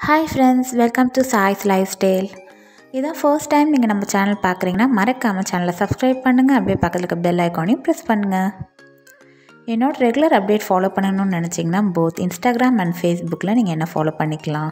Hi friends welcome to choice life style இதான் first time நீங்கள் நம்ம சேனல் பார்க்குறீங்கன்னா மறக்காமல் சேனலை சப்ஸ்கிரைப் பண்ணுங்கள் அப்படியே பக்கத்தில் இருக்க பெல் ஐக்கானையும் ப்ரெஸ் பண்ணுங்கள் என்னோட ரெகுலர் அப்டேட் ஃபாலோ பண்ணணும்னு நினச்சிங்கன்னா போத் இன்ஸ்டாகிராம் அண்ட் ஃபேஸ்புக்கில் நீங்கள் என்ன ஃபாலோ பண்ணிக்கலாம்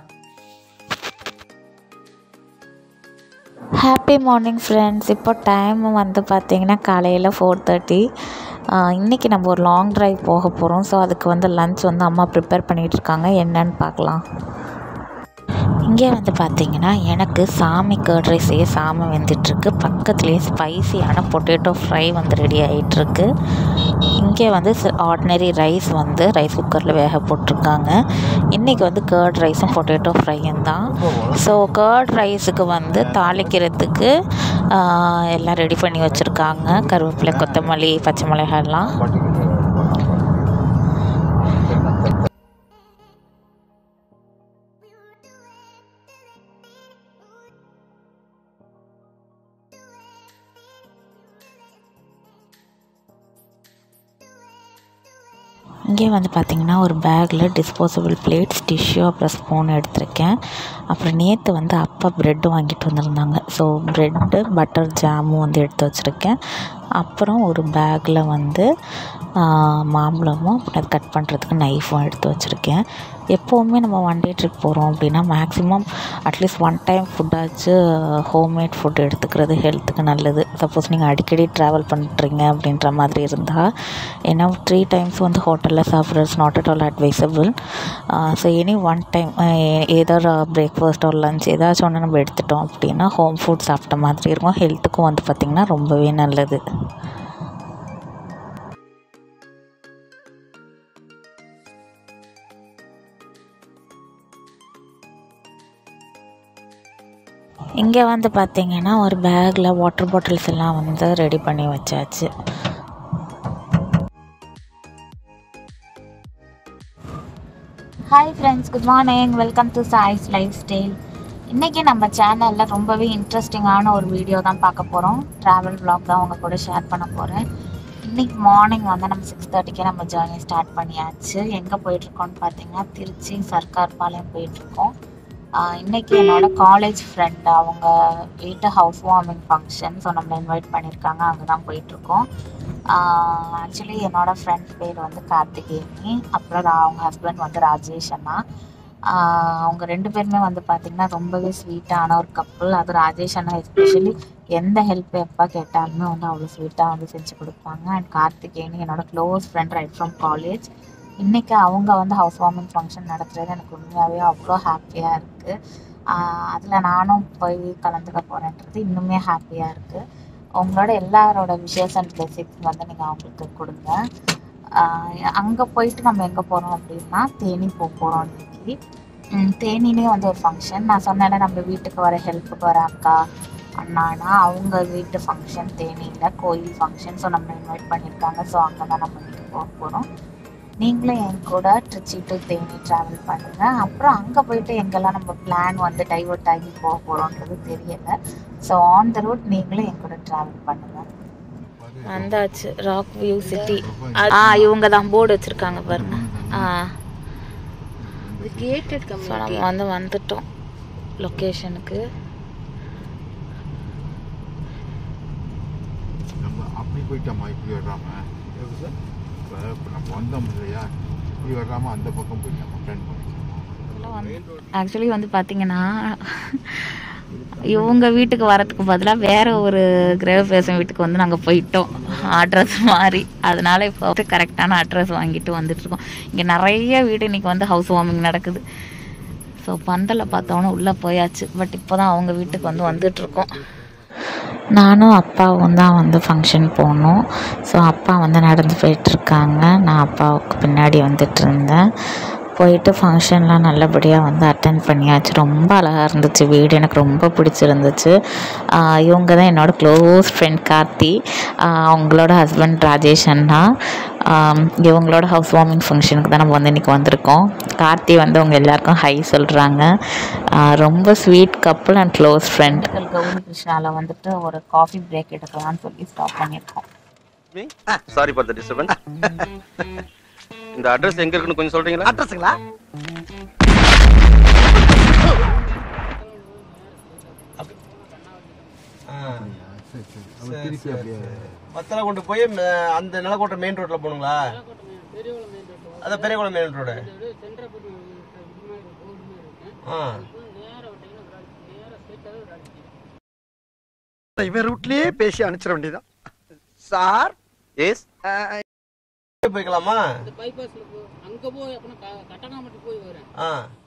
ஹாப்பி மார்னிங் ஃப்ரெண்ட்ஸ் இப்போ டைம் வந்து பார்த்திங்கன்னா காலையில் ஃபோர் தேர்ட்டி இன்றைக்கி நம்ம ஒரு லாங் ட்ரைவ் போக போகிறோம் ஸோ அதுக்கு வந்து லன்ச் வந்து அம்மா ப்ரிப்பேர் பண்ணிகிட்ருக்காங்க என்னன்னு பார்க்கலாம் இங்கே வந்து பார்த்திங்கன்னா எனக்கு சாமி கர்ட் ரைஸ் செய்ய சாமி வெந்துட்டுருக்கு பக்கத்துலேயே ஸ்பைசியான பொட்டேட்டோ ஃப்ரை வந்து ரெடி ஆகிட்டுருக்கு இங்கே வந்து ஆர்டினரி ரைஸ் வந்து ரைஸ் குக்கரில் வேக போட்டிருக்காங்க இன்றைக்கி வந்து கர்ட் ரைஸும் பொட்டேட்டோ ஃப்ரையும் தான் ஸோ கர்ட் ரைஸுக்கு வந்து தாளிக்கிறதுக்கு எல்லாம் ரெடி பண்ணி வச்சுருக்காங்க கருவேப்பிலை கொத்தமல்லி பச்சை மிளகாய்லாம் இங்கே வந்து பார்த்திங்கன்னா ஒரு பேக்கில் டிஸ்போசபிள் பிளேட்ஸ் டிஷ்யூ அப்புறம் ஸ்பூன் எடுத்திருக்கேன் அப்புறம் நேற்று வந்து அப்பா ப்ரெட்டு வாங்கிட்டு வந்திருந்தாங்க ஸோ ப்ரெட்டு பட்டர் ஜாமும் வந்து எடுத்து வச்சுருக்கேன் அப்புறம் ஒரு பேக்கில் வந்து மாம்பழமும் அப்புறம் அது கட் பண்ணுறதுக்கு நைஃபும் எடுத்து வச்சுருக்கேன் எப்போவுமே நம்ம ஒன் டே ட்ரிப் போகிறோம் அப்படின்னா மேக்ஸிமம் அட்லீஸ்ட் ஒன் டைம் ஃபுட்டாச்சு ஹோம்மேட் ஃபுட் எடுத்துக்கிறது ஹெல்த்துக்கு நல்லது சப்போஸ் நீங்கள் அடிக்கடி ட்ராவல் பண்ணுறீங்க அப்படின்ற மாதிரி இருந்தால் ஏன்னா த்ரீ டைம்ஸ் வந்து ஹோட்டலில் சாப்பிட்றது not at all advisable so any one time either breakfast ஒரு லஞ்ச் ஏதாச்சும் ஒன்று நம்ம எடுத்துட்டோம் அப்படின்னா ஹோம் ஃபுட் சாப்பிட்ட மாதிரி இருக்கும் ஹெல்த்துக்கும் வந்து பார்த்திங்கன்னா ரொம்பவே நல்லது இங்கே வந்து பார்த்திங்கன்னா ஒரு பேக்கில் வாட்டர் பாட்டில்ஸ் எல்லாம் வந்து ரெடி பண்ணி வச்சாச்சு hi friends good morning welcome to choice life style இன்றைக்கி நம்ம சேனலில் ரொம்பவே இன்ட்ரெஸ்டிங்கான ஒரு வீடியோ தான் பார்க்க போகிறோம் ட்ராவல் vlog தான் உங்கள் கூட ஷேர் பண்ண போகிறேன் இன்றைக்கி மார்னிங் வந்து நம்ம சிக்ஸ் தேர்ட்டிக்கே நம்ம ஜேர்னி ஸ்டார்ட் பண்ணியாச்சு எங்கே போயிட்டுருக்கோம்னு பார்த்தீங்கன்னா திருச்சி சர்க்கார் பாளையம் போயிட்டுருக்கோம் இன்றைக்கி என்னோட காலேஜ் ஃப்ரெண்ட் அவங்க வீட்டு ஹவுஸ் வார்மிங் ஃபங்க்ஷன் ஸோ நம்மளை இன்வைட் பண்ணியிருக்காங்க அங்கே தான் போயிட்டுருக்கோம் ஆக்சுவலி என்னோட ஃப்ரெண்ட் பேர் வந்து கார்த்திகேயனி அப்புறம் ரா- அவங்க ஹஸ்பண்ட் வந்து ராஜேஷ் அண்ணா ஆஹ் அவங்க ரெண்டு பேருமே வந்து பார்த்திங்கன்னா ரொம்பவே ஸ்வீட்டான ஒரு கப்புள் அது ராஜேஷ் அண்ணா எஸ்பெஷலி எந்த ஹெல்ப் எப்போ கேட்டாலுமே வந்து அவ்வளோ ஸ்வீட்டாக வந்து செஞ்சு கொடுப்பாங்க அண்ட் கார்த்திகேயனி என்னோட close friend right from college இன்னைக்கு அவங்க வந்து ஹவுஸ் வார்மிங் ஃபங்க்ஷன் நடத்துறது எனக்கு உண்மையாகவே அவ்வளோ ஹாப்பியாக இருக்குது அதில் நானும் போய் கலந்துக்க போகிறேன்றது இன்னுமே ஹாப்பியாக இருக்குது உங்களோட எல்லாரோட விஷஸ் அண்ட் பிளெஸிங்ஸ் வந்து நீங்கள் அவங்களுக்கு கொடுங்க அங்கே போயிட்டு நம்ம எங்கே போகிறோம் அப்படின்னா தேனி போக போகிறோம் இன்னைக்கு ம், தேனிலே வந்து ஒரு ஃபங்க்ஷன் நான் சொன்னேன்ல நம்ம வீட்டுக்கு வர ஹெல்ப்புக்கு வர அக்கா அண்ணானா அவங்க வீட்டு ஃபங்க்ஷன் தேனியில் கோயில் ஃபங்க்ஷன் ஸோ நம்ம இன்வைட் பண்ணியிருக்காங்க ஸோ அங்கே தான் நம்ம இன்னைக்கு போக போகிறோம் நீங்களும் என் கூட திருச்சி டு தேனி ட்ராவல் பண்ணுங்க அப்புறம் அங்கே போயிட்டு எங்கெல்லாம் நம்ம பிளான் வந்து டைவர்ட் ஆகி போக போகிறோன்றது தெரியல ஸோ ஆன் த ரூட் நீங்களும் என் கூட ட்ராவல் பண்ணுங்க வந்தாச்சு ராக் வியூ சிட்டி ஆ இவங்க தான் போர்டு வச்சுருக்காங்க பாருங்க ஆ கேட்டட் ஸோ நம்ம வந்து வந்துட்டோம் லொக்கேஷனுக்கு நம்ம அப்படி போயிட்டோமா இப்படி வர்றாம இப்போ இப்போ நம்ம வந்தோம் இல்லையா இப்படி வர்றாம அந்த பக்கம் போயிட்டோமா ஃப்ரெண்ட் பண்ணிட்டோமா ஆக்சுவலி வந்து பார்த்தீங்கன்னா இவங்க வீட்டுக்கு வரதுக்கு பதிலாக வேற ஒரு கிரகப்பிரவேசம் வீட்டுக்கு வந்து நாங்கள் போயிட்டோம் அட்ரஸ் மாறி அதனால இப்போ வந்து கரெக்டான அட்ரஸ் வாங்கிட்டு வந்துட்டு இருக்கோம் இங்கே நிறைய வீடு இன்னைக்கு வந்து ஹவுஸ் வார்மிங் நடக்குது ஸோ பந்தலை பார்த்தோன்னே உள்ளே போயாச்சு பட் இப்போ தான் அவங்க வீட்டுக்கு வந்து வந்துட்டு இருக்கோம் நானும் அப்பாவும் தான் வந்து ஃபங்க்ஷன் போனோம் ஸோ அப்பா வந்து நடந்து போயிட்டுருக்காங்க நான் அப்பாவுக்கு பின்னாடி வந்துட்டு இருந்தேன் போயிட்டு ஃபங்க்ஷன்லாம் நல்லபடியாக வந்து அட்டன் பண்ணியாச்சு ரொம்ப அழகாக இருந்துச்சு வீடு எனக்கு ரொம்ப பிடிச்சிருந்துச்சு ஆஹ் இவங்க தான் என்னோட க்ளோஸ் ஃப்ரெண்ட் கார்த்தி ஆஹ் அவங்களோட ஹஸ்பண்ட் ராஜேஷ் அண்ணா ஆம், இவங்களோட ஹவுஸ் வார்மிங் ஃபங்க்ஷனுக்கு தான் நம்ம வந்து இன்றைக்கி வந்திருக்கோம் கார்த்தி வந்து அவங்க எல்லாருக்கும் ஹை சொல்கிறாங்க ரொம்ப sweet couple and close friend Gowri கிருஷ்ணாவில் வந்துட்டு ஒரு காஃபி பிரேக் எடுக்கலாம்னு சொல்லி ஸ்டாப் பண்ணியிருக்கோம் சாரி ஃபார் த டிஸ்டர்பன்ஸ் இந்த அட்ரஸ் எங்க இருக்குன்னு கொஞ்சம் சொல்றீங்களா அட்ரஸுங்களா திருப்பி அப்படியே பத்தலை கொண்டு போய் ம, அந்த நிலக்கோட்டை மெயின் ரோட்ல போகணுங்களா அதான் பெரியகுளம் மெயின் ரோடு ஆ இவன் ரூட்லயே பேசி அனுப்பிச்சிட வேண்டியதான் சார் எஸ் போய்க்கலாமா பைபாஸ்ல போ அங்க போய் அப்புறம் க- கட்டணாமட்டி போய் வரேன் ஆ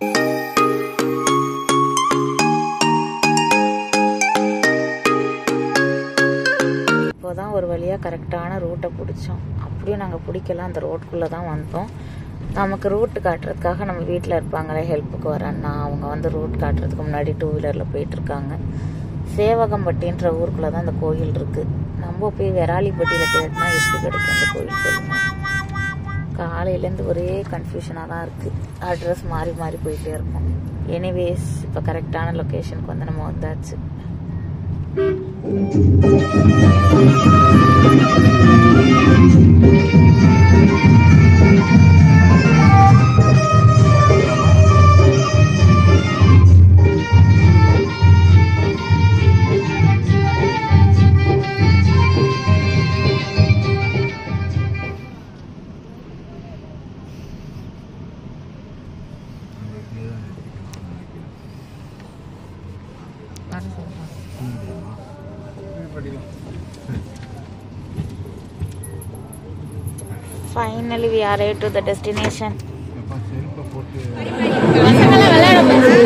இப்போதான் ஒரு வழியாக கரெக்டான ரூட்டை பிடிச்சோம் அப்படியும் நாங்கள் பிடிக்கல அந்த ரோட்டுக்குள்ளே தான் வந்தோம் நமக்கு ரூட் காட்டுறதுக்காக நம்ம வீட்டில் இருப்பாங்களே ஹெல்ப்புக்கு வர அண்ணா அவங்க வந்து ரூட் காட்டுறதுக்கு முன்னாடி டூ வீலரில் போயிட்டுருக்காங்க சேவகம்பட்டின்ற ஊருக்குள்ளே தான் அந்த கோயில் இருக்குது நம்ம போய் வெராளிப்பட்டியில் தேடினா எப்படி கிடைக்கும் அந்த கோயில் சொல்லுங்க காலையிலேருந்து ஒரே கன்ஃபியூஷனாக தான் இருக்குது அட்ரஸ் மாறி மாறி போயிட்டே இருக்கும் எனிவேஸ் இப்போ கரெக்டான லொக்கேஷனுக்கு வந்து நம்ம வந்தாச்சு அந்த இதுலயே தான் எடுக்கணும்னு நினைக்கிறேன் முடியுமா? படிக்கலாம் finally we are to the destination எப்பா செருப்பை போட்டு பசங்களாம் விளையாட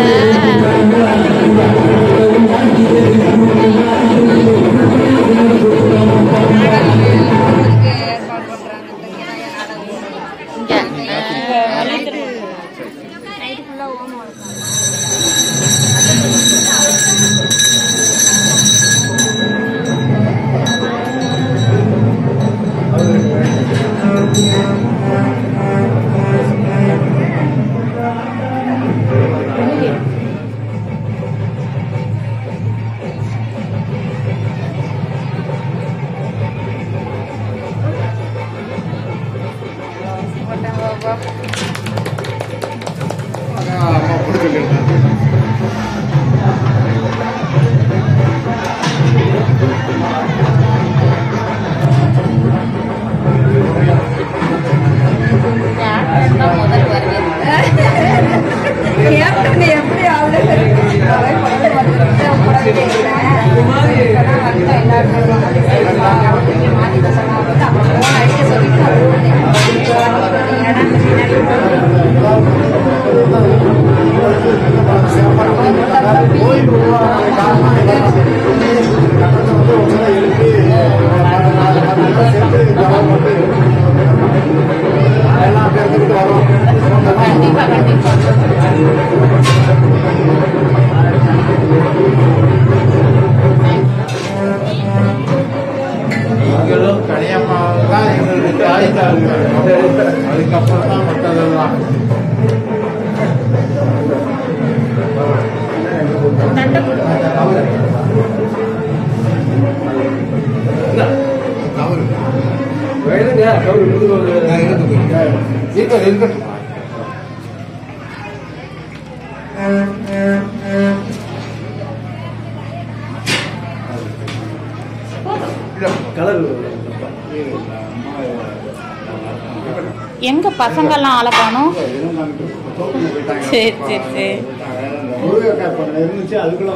அம்மா பிடிச்சிருக்கேன் முதல் வருகிறது கண்டிப்பா கண்டிப்பா நீங்களும் கனியம்மா தான் எங்களுக்கு தாய்த்தா அதுக்கப்புறம் தான் மற்றதெல்லாம் இருக்கட்டும் இருக்கட்டும் எங்க பசங்கெல்லாம் ஆளை காணும் சரி சரி சரி இருந்துச்சு அதுக்குள்ள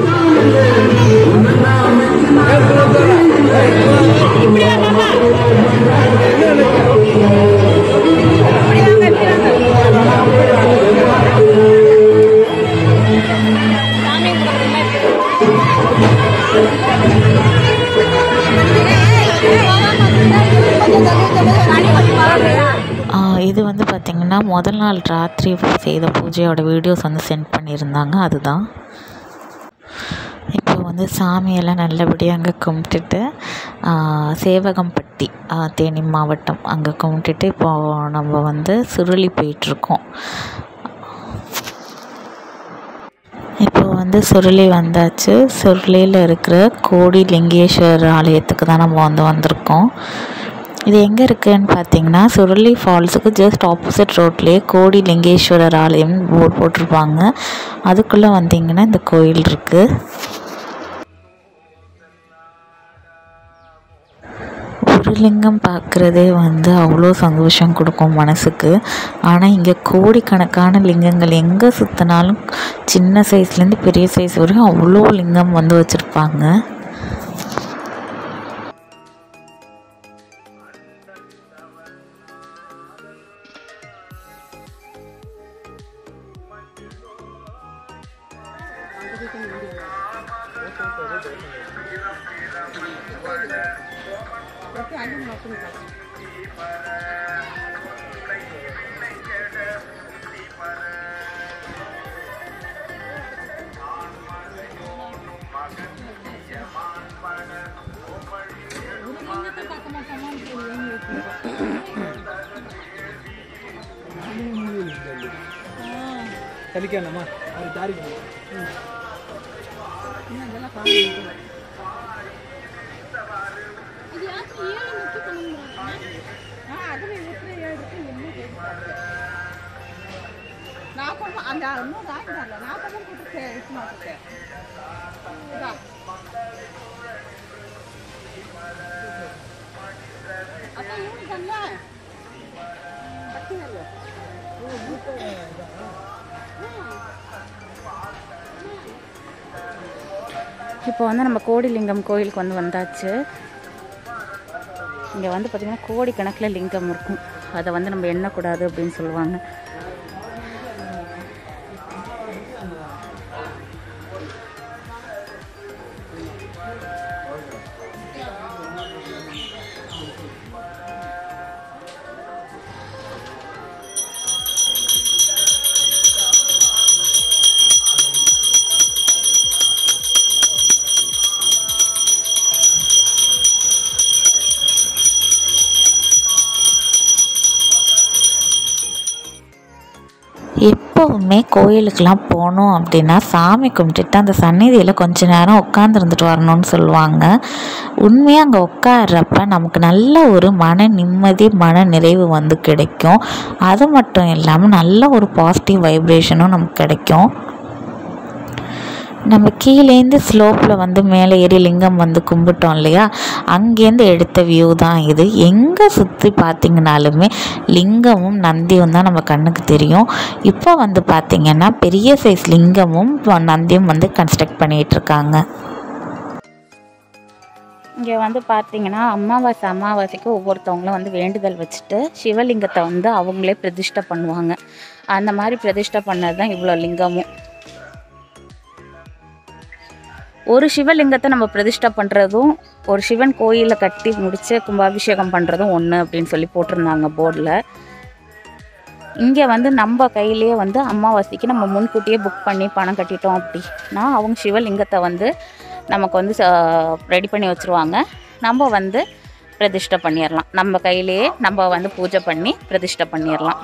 ஆ, இது வந்து பார்த்திங்கன்னா முதல் நாள் ராத்திரி செய்த பூஜையோட வீடியோஸ் வந்து சென்ட் பண்ணியிருந்தாங்க அதுதான் இப்போ வந்து சாமியெல்லாம் நல்லபடியாக அங்கே கும்பிட்டுட்டு ஆ, சேவகம்பட்டி ஆ, தேனி மாவட்டம் அங்கே கும்பிட்டுட்டு இப்போது நம்ம வந்து சுருளி போயிட்டுருக்கோம் இப்போ வந்து சுருளி வந்தாச்சு சுருளியில் இருக்கிற கோடி லிங்கேஸ்வரர் ஆலயத்துக்கு தான் நம்ம வந்து வந்திருக்கோம் இது எங்கே இருக்குன்னு பார்த்தீங்கன்னா சுருளி ஃபால்ஸுக்கு ஜஸ்ட் ஆப்போசிட் ரோட்லேயே கோடி லிங்கேஸ்வரர் ஆலயம் போர்டு போட்டிருப்பாங்க அதுக்குள்ளே வந்தீங்கன்னா இந்த கோயில் இருக்குது ஒரு லிங்கம் பார்க்குறதே வந்து அவ்வளோ சந்தோஷம் கொடுக்கும் மனசுக்கு ஆனால் இங்கே கோடிக்கணக்கான லிங்கங்கள் எங்கே சுற்றினாலும் சின்ன சைஸ்லேருந்து பெரிய சைஸ் வரைக்கும் அவ்வளோ லிங்கம் வந்து வச்சுருப்பாங்க கலிக்கானம்மா அவர் தாரிக்கு அந்த இன்னொரு ஆகிட்டார்ல நான் தான் போட்டு இது மாட்டேன் அப்ப இவனு பண்ணல பத்தினல்ல இப்போ வந்து நம்ம கோடிலிங்கம் கோயிலுக்கு வந்து வந்தாச்சு இங்கே வந்து பார்த்திங்கன்னா கோடிக்கணக்கில் லிங்கம் இருக்கும் அதை வந்து நம்ம எண்ணக்கூடாது அப்படின்னு சொல்லுவாங்க எப்போவுமே கோயிலுக்கெலாம் போனோம் அப்படின்னா சாமி கும்பிட்டுட்டு அந்த சந்நிதியில் கொஞ்ச நேரம் உட்காந்துருந்துட்டு வரணும்னு சொல்லுவாங்க உண்மையாக அங்கே உட்கார்றப்ப நமக்கு நல்ல ஒரு மன நிம்மதி மன நிறைவு வந்து கிடைக்கும் அது மட்டும் இல்லாமல் நல்ல ஒரு பாசிட்டிவ் வைப்ரேஷனும் நமக்கு கிடைக்கும் நம்ம கீழேந்து ஸ்லோப்பில் வந்து மேலே ஏறி லிங்கம் வந்து கும்பிட்டோம் இல்லையா அங்கேருந்து எடுத்த வியூ தான் இது எங்கே சுற்றி பார்த்தீங்கனாலுமே லிங்கமும் நந்தியும் தான் நம்ம கண்ணுக்கு தெரியும் இப்போ வந்து பார்த்திங்கன்னா பெரிய சைஸ் லிங்கமும் நந்தியும் வந்து கன்ஸ்ட்ரக்ட் பண்ணிகிட்டு இருக்காங்க இங்கே வந்து பார்த்தீங்கன்னா அமாவாசை அமாவாசைக்கு ஒவ்வொருத்தவங்களும் வந்து வேண்டுதல் வச்சுட்டு சிவலிங்கத்தை வந்து அவங்களே பிரதிஷ்டை பண்ணுவாங்க அந்த மாதிரி பிரதிஷ்டை பண்ணது தான் இவ்வளோ லிங்கமும் ஒரு சிவலிங்கத்தை நம்ம பிரதிஷ்டை பண்ணுறதும் ஒரு சிவன் கோயிலில் கட்டி முடித்து கும்பாபிஷேகம் பண்ணுறதும் ஒன்று அப்படின்னு சொல்லி போட்டிருந்தாங்க போர்டில் இங்கே வந்து நம்ம கையிலேயே வந்து அமாவாசைக்கு நம்ம முன்கூட்டியே புக் பண்ணி பணம் கட்டிட்டோம் அப்படின்னா அவங்க சிவலிங்கத்தை வந்து நமக்கு வந்து ரெடி பண்ணி வச்சுருவாங்க நம்ம வந்து பிரதிஷ்டை பண்ணிடலாம் நம்ம கையிலேயே நம்ம வந்து பூஜை பண்ணி பிரதிஷ்டை பண்ணிடலாம்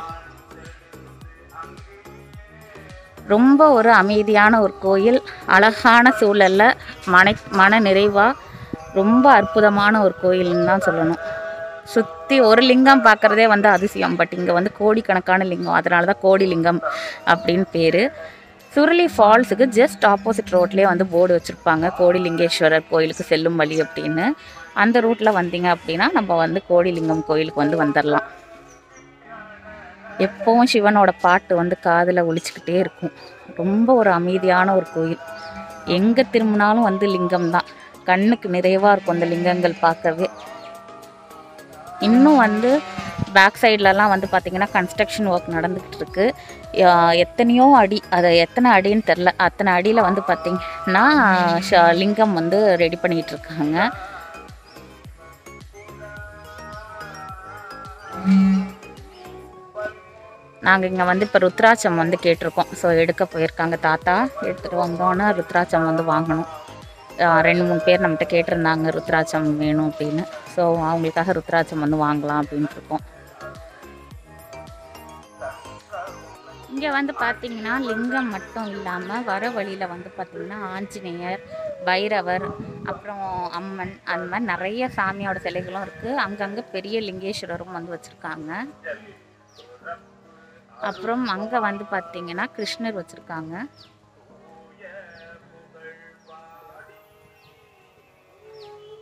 ரொம்ப ஒரு அமைதியான ஒரு கோயில் அழகான சூழலில் மன மன நிறைவாக ரொம்ப அற்புதமான ஒரு கோயில்னு தான் சொல்லணும் சுற்றி ஒரு லிங்கம் பார்க்குறதே வந்து அதிசயம் பட் இங்கே வந்து கோடிக்கணக்கான லிங்கம் அதனால தான் கோடி லிங்கம் அப்படின்னு பேர் சுருளி ஃபால்ஸுக்கு ஜஸ்ட் ஆப்போசிட் ரோட்லேயே வந்து போர்டு வச்சுருப்பாங்க கோடிலிங்கேஸ்வரர் கோயிலுக்கு செல்லும் வழி அப்படின்னு அந்த ரூட்டில் வந்தீங்க அப்படின்னா நம்ம வந்து கோடிலிங்கம் கோயிலுக்கு வந்து வந்துடலாம் எப்போவும் சிவனோட பாட்டு வந்து காதில் ஒலிச்சுக்கிட்டே இருக்கும் ரொம்ப ஒரு அமைதியான ஒரு கோயில் எங்கே திரும்பினாலும் வந்து லிங்கம் தான் கண்ணுக்கு நிறைவாக இருக்கும் அந்த லிங்கங்கள் பார்க்கவே இன்னும் வந்து பேக் சைட்லலாம் வந்து பார்த்திங்கன்னா கன்ஸ்ட்ரக்ஷன் ஒர்க் நடந்துக்கிட்டு இருக்கு யா- எத்தனையோ அடி அது எத்தனை அடின்னு தெரில அத்தனை அடியில் வந்து பார்த்திங்கன்னா ஷ- லிங்கம் வந்து ரெடி பண்ணிகிட்டு இருக்காங்க நாங்கள் இங்கே வந்து இப்போ ருத்ராட்சம் வந்து கேட்டிருக்கோம் ஸோ எடுக்க போயிருக்காங்க தாத்தா எடுத்துகிட்டு வந்தோன்னே ருத்ராட்சம் வந்து வாங்கணும் ஆஹ் ரெண்டு மூணு பேர் நம்மகிட்ட கேட்டிருந்தாங்க ருத்ராட்சம் வேணும் அப்படின்னு ஸோ அவங்களுக்காக ருத்ராட்சம் வந்து வாங்கலாம் அப்படின்ட்டு இருக்கோம் இங்கே வந்து பார்த்தீங்கன்னா லிங்கம் மட்டும் இல்லாமல் வர வழியில் வந்து பார்த்தீங்கன்னா ஆஞ்சநேயர் பைரவர் அப்புறம் அம்மன் அந்த மாதிரி நிறைய சாமியோட சிலைகளும் இருக்குது அங்கங்கே பெரிய லிங்கேஸ்வரரும் வந்து வச்சுருக்காங்க அப்புறம் அங்கே வந்து பார்த்தீங்கன்னா கிருஷ்ணர் வச்சுருக்காங்க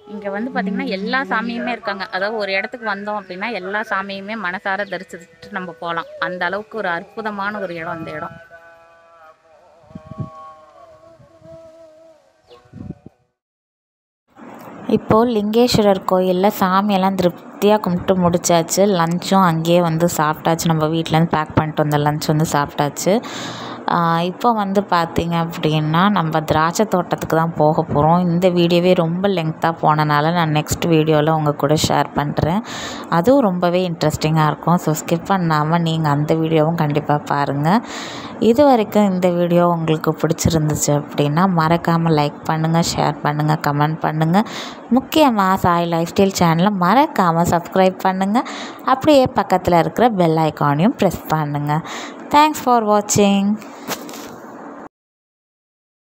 இங்கே வந்து பார்த்திங்கன்னா எல்லா சாமியுமே இருக்காங்க அதாவது ஒரு இடத்துக்கு வந்தோம் அப்படின்னா எல்லா சாமியுமே மனசார தரிசிச்சுட்டு நம்ம போகலாம் அந்த அளவுக்கு ஒரு அற்புதமான ஒரு இடம் அந்த இடம் இப்போது லிங்கேஸ்வரர் கோயிலில் சாமியெல்லாம் திருப்தியாக கும்பிட்டு முடிச்சாச்சு லஞ்சும் அங்கேயே வந்து சாப்பிட்டாச்சு நம்ம வீட்டிலேருந்து பேக் பண்ணிட்டு வந்த லஞ்ச் வந்து சாப்பிட்டாச்சு ஆஹ் இப்போ வந்து பார்த்தீங்க அப்படின்னா நம்ம திராட்சை தோட்டத்துக்கு தான் போக போகிறோம் இந்த வீடியோவே ரொம்ப லெங்க்த்தாக போனனால நான் நெக்ஸ்ட் வீடியோவில் உங்கள் கூட ஷேர் பண்ணுறேன் அதுவும் ரொம்பவே இன்ட்ரெஸ்டிங்காக இருக்கும் ஸோ ஸ்கிப் பண்ணாமல் நீங்கள் அந்த வீடியோவும் கண்டிப்பாக பாருங்கள் இது வரைக்கும் இந்த வீடியோ உங்களுக்கு பிடிச்சிருந்துச்சு அப்படின்னா மறக்காமல் லைக் பண்ணுங்கள் ஷேர் பண்ணுங்கள் கமெண்ட் பண்ணுங்கள் முக்கியமாக சாய் லைஃப் ஸ்டைல் சேனலை மறக்காமல் சப்ஸ்கிரைப் பண்ணுங்கள் அப்படியே பக்கத்தில் இருக்கிற பெல் ஐக்கானையும் ப்ரெஸ் பண்ணுங்கள் தேங்க்ஸ் ஃபார் வாட்சிங்